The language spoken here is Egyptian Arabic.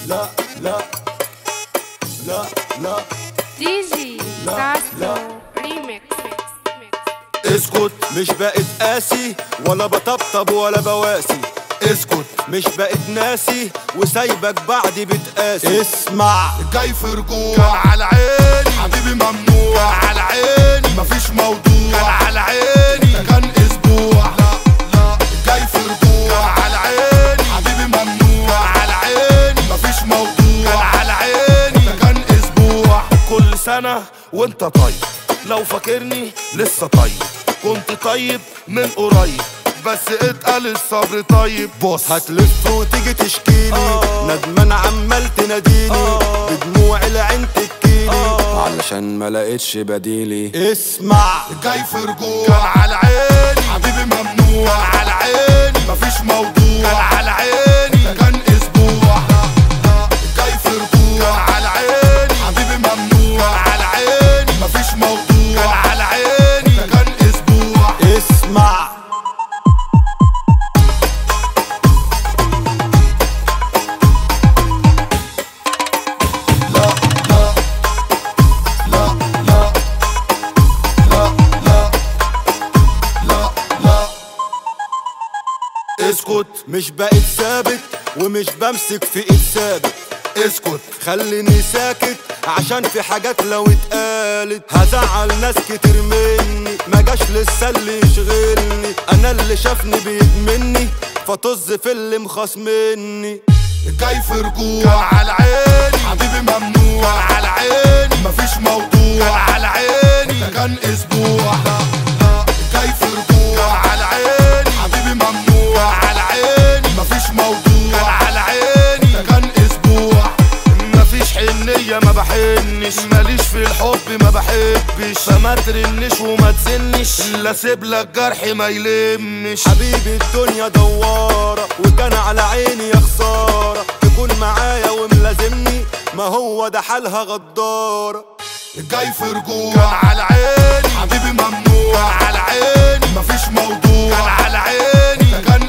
لا لا لا لا ديجي لا، ساسو لا. ريميكس اسكت مش بقت قاسي ولا بطبطب ولا بواسي اسكت مش بقت ناسي وسايبك بعدي بتقاسي اسمع جاي في رجوع على عيني حبيبي ممنوع على عيني مفيش موضوع على عيني ده كان اسبوع لا لا جاي في رجوع على عيني حبيبي ممنوع على عيني مفيش موضوع على عيني ده كان اسبوع كل سنة وانت طيب لو فاكرني لسه طيب كنت طيب من قريب بس اتقل الصبر طيب بص هتلف وتيجي تشكيلي آه. ندمان عمال تناديني آه. بدموع العين تبكيلي علشان ما لقيتش بديلي اسمع جاي في رجوع على عيني حبيبي ممنوع على عيني مفيش موضوع على عيني ده كان اسبوع جاي في رجوع على عيني حبيبي ممنوع على عيني مفيش موضوع على عيني ده كان اسبوع اسمع لا لا لا لا لا لا لا لا اسكت مش بقت ثابت ومش بمسك في ايد ثابت اسكت خليني ساكت عشان في حاجات لو اتقالت هزعل ناس كتير مني ما جاش لسه اللي يشغلني انا اللي شافني بيدمني فطز في اللي مخاصمني جاي في رجوع على عيني حبيبي ممنوع على عيني مفيش موضوع على عيني ده كان اسبوع لا لا جاي في رجوع على عيني حبيبي ممنوع على عيني مفيش موضوع على عيني ده كان اسبوع مفيش حنية ما بحنش ماليش في الحب ما بحبش فما ترنش وما تزنش لا سيب لك جرح ما يلمش حبيبي الدنيا دوارة وكان على عيني يا خسارة تكون معايا وملازمني ما هو ده حالها غدارة جاي في رجوع على عيني حبيبي ممنوع على عيني مفيش موضوع على عيني ده كان